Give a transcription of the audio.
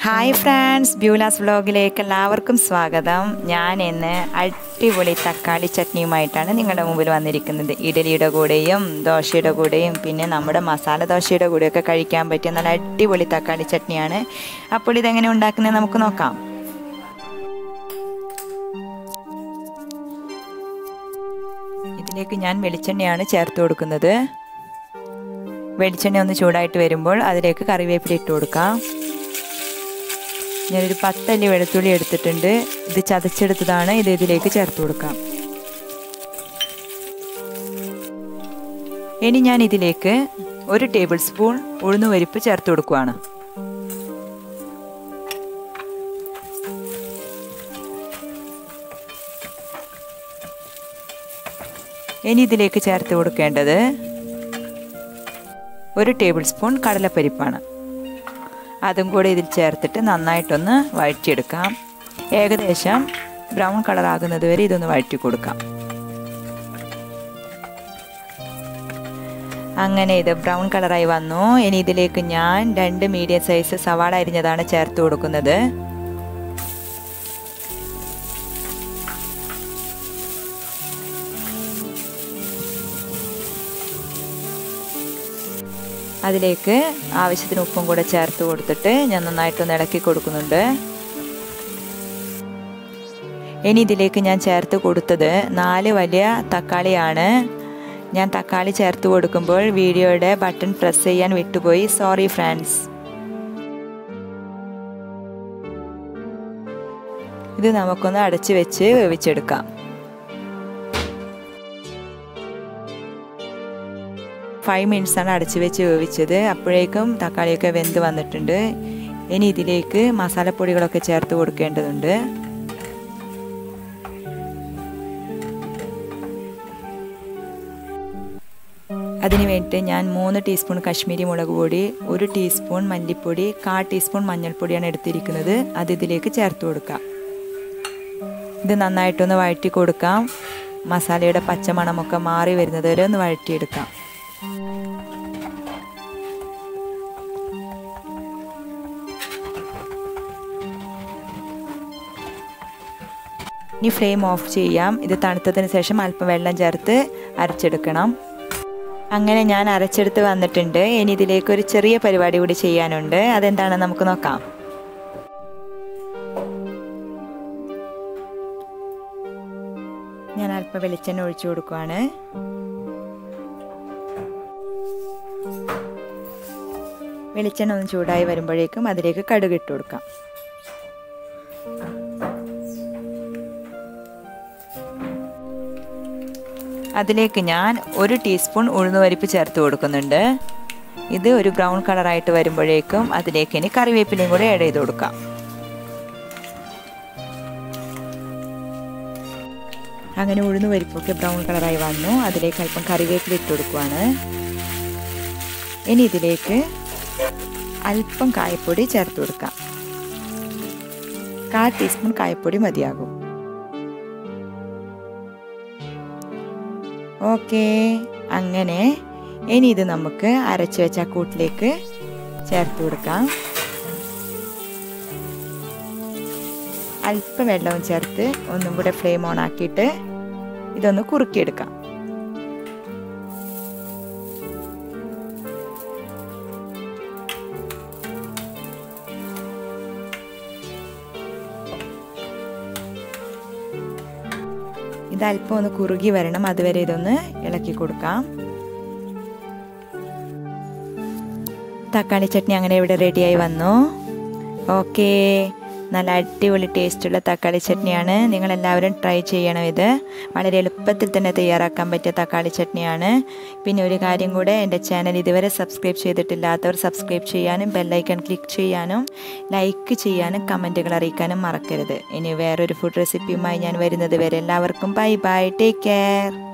hi friends ബ്യൂലാസ് വ്ലോഗിലേക്ക് എല്ലാവർക്കും സ്വാഗതം ഞാൻ ഇന്ന് അടിപൊളി തക്കാളി ചട്നിയുമായിട്ടാണ് നിങ്ങളുടെ മുമ്പിൽ വന്നിരിക്കുന്നത് ഇഡലിയുടെ കൂടെയും ദോശയുടെ കൂടെയും പിന്നെ നമ്മുടെ മസാല ദോശയുടെ കൂടെയൊക്കെ കഴിക്കാൻ പറ്റിയ നല്ല അടിപൊളി തക്കാളി ചട്നിയാണ് അപ്പോൾ ഇതെങ്ങനെ ഉണ്ടാക്കുന്നത് നമുക്ക് നോക്കാം ഇതിലേക്ക് ഞാൻ വെളിച്ചെണ്ണയാണ് ചേർത്ത് കൊടുക്കുന്നത് വെളിച്ചെണ്ണ ഒന്ന് ചൂടായിട്ട് വരുമ്പോൾ അതിലേക്ക് കറിവേപ്പില ഇട്ട് കൊടുക്കാം ഞാനൊരു പത്തല്ലി വെളുത്തുള്ളി എടുത്തിട്ടുണ്ട് ഇത് ചതച്ചെടുത്തതാണ് ഇത് ഇതിലേക്ക് ചേർത്ത് കൊടുക്കാം ഇനി ഞാൻ ഇതിലേക്ക് ഒരു ടേബിൾ സ്പൂൺ ഉഴുന്നുപരിപ്പ് ചേർത്ത് കൊടുക്കുകയാണ് ഇനി ഇതിലേക്ക് ചേർത്ത് കൊടുക്കേണ്ടത് ഒരു ടേബിൾ സ്പൂൺ കടലപ്പരിപ്പാണ് അതും കൂടെ ഇതിൽ ചേർത്തിട്ട് നന്നായിട്ടൊന്ന് വഴറ്റിയെടുക്കാം ഏകദേശം ബ്രൗൺ കളർ ആകുന്നത് വരെ ഇതൊന്ന് വഴറ്റി കൊടുക്കാം അങ്ങനെ ഇത് ബ്രൗൺ കളറായി വന്നു ഇനി ഇതിലേക്ക് ഞാൻ രണ്ട് മീഡിയം സൈസ് സവാള അരിഞ്ഞതാണ് ചേർത്ത് കൊടുക്കുന്നത് അതിലേക്ക് ആവശ്യത്തിന് ഉപ്പും കൂടെ ചേർത്ത് കൊടുത്തിട്ട് ഞാൻ നന്നായിട്ടൊന്ന് ഇളക്കി കൊടുക്കുന്നുണ്ട് ഇനി ഇതിലേക്ക് ഞാൻ ചേർത്ത് കൊടുത്തത് നാല് വലിയ തക്കാളിയാണ് ഞാൻ തക്കാളി ചേർത്ത് കൊടുക്കുമ്പോൾ വീഡിയോയുടെ ബട്ടൺ പ്രസ് ചെയ്യാൻ വിട്ടുപോയി സോറി ഫ്രണ്ട്സ് ഇത് നമുക്കൊന്ന് അടച്ചു വെച്ച് വേവിച്ചെടുക്കാം ഫൈവ് മിനിറ്റ്സാണ് അടച്ചു വെച്ച് വേവിച്ചത് അപ്പോഴേക്കും തക്കാളിയൊക്കെ വെന്ത് വന്നിട്ടുണ്ട് ഇനി ഇതിലേക്ക് മസാലപ്പൊടികളൊക്കെ ചേർത്ത് കൊടുക്കേണ്ടതുണ്ട് അതിന് വേണ്ടിയിട്ട് ഞാൻ മൂന്ന് ടീസ്പൂൺ കശ്മീരി മുളക് പൊടി ഒരു ടീസ്പൂൺ മല്ലിപ്പൊടി കാ ടീസ്പൂൺ മഞ്ഞൾപ്പൊടിയാണ് എടുത്തിരിക്കുന്നത് അത് ഇതിലേക്ക് ചേർത്ത് കൊടുക്കാം ഇത് നന്നായിട്ടൊന്ന് വഴറ്റി കൊടുക്കാം മസാലയുടെ പച്ചമണമൊക്കെ മാറി വരുന്നത് വരെ ഒന്ന് വഴറ്റിയെടുക്കാം ഇനി ഫ്ലെയിം ഓഫ് ചെയ്യാം ഇത് തണുത്തതിന് ശേഷം അല്പം വെള്ളം ചേർത്ത് അരച്ചെടുക്കണം അങ്ങനെ ഞാൻ അരച്ചെടുത്ത് വന്നിട്ടുണ്ട് ഇനി ഇതിലേക്ക് ഒരു ചെറിയ പരിപാടി കൂടി ചെയ്യാനുണ്ട് അതെന്താണെന്ന് നമുക്ക് നോക്കാം ഞാൻ അല്പം വെളിച്ചെണ്ണ ഒഴിച്ചു കൊടുക്കുവാണ് വെളിച്ചെണ്ണ ഒന്ന് ചൂടായി വരുമ്പോഴേക്കും അതിലേക്ക് കടുക് ഇട്ട് കൊടുക്കാം അതിലേക്ക് ഞാൻ ഒരു ടീസ്പൂൺ ഉഴുന്നുപരിപ്പ് ചേർത്ത് കൊടുക്കുന്നുണ്ട് ഇത് ഒരു ബ്രൗൺ കളറായിട്ട് വരുമ്പോഴേക്കും അതിലേക്ക് ഇനി കറിവേപ്പിലയും കൂടെ ആഡ് ചെയ്ത് കൊടുക്കാം അങ്ങനെ ഉഴുന്നുപരിപ്പൊക്കെ ബ്രൗൺ കളറായി വന്നു അതിലേക്ക് അല്പം കറിവേപ്പില ഇട്ട് കൊടുക്കുവാണ് ഇനി ഇതിലേക്ക് അല്പം കായപ്പൊടി ചേർത്ത് കൊടുക്കാം കാൽ ടീസ്പൂൺ കായപ്പൊടി മതിയാകും ഓക്കെ അങ്ങനെ ഇനി ഇത് നമുക്ക് അരച്ചു വെച്ച കൂട്ടിലേക്ക് ചേർത്ത് കൊടുക്കാം അല്പം വെള്ളവും ചേർത്ത് ഒന്നും കൂടെ ഫ്ലെയിം ഓൺ ആക്കിയിട്ട് ഇതൊന്ന് കുറുക്കിയെടുക്കാം ഇത് അല്പം ഒന്ന് കുറുകി വരണം അതുവരെ ഇതൊന്ന് ഇളക്കി കൊടുക്കാം തക്കാളി ചട്നി അങ്ങനെ ഇവിടെ റെഡിയായി വന്നു ഓക്കേ നല്ല അടിപൊളി ടേസ്റ്റുള്ള തക്കാളി ചട്നിയാണ് നിങ്ങളെല്ലാവരും ട്രൈ ചെയ്യണം ഇത് വളരെ എളുപ്പത്തിൽ തന്നെ തയ്യാറാക്കാൻ പറ്റിയ തക്കാളി ചട്നിയാണ് പിന്നെ ഒരു കാര്യം കൂടെ എൻ്റെ ചാനൽ ഇതുവരെ സബ്സ്ക്രൈബ് ചെയ്തിട്ടില്ലാത്തവർ സബ്സ്ക്രൈബ് ചെയ്യാനും ബെല്ലൈക്കൺ ക്ലിക്ക് ചെയ്യാനും ലൈക്ക് ചെയ്യാനും കമൻറ്റുകൾ അറിയിക്കാനും മറക്കരുത് ഇനി വേറൊരു ഫുഡ് റെസിപ്പിയുമായി ഞാൻ വരുന്നത് വരെ എല്ലാവർക്കും ബൈ ബൈ ടേക്ക് കെയർ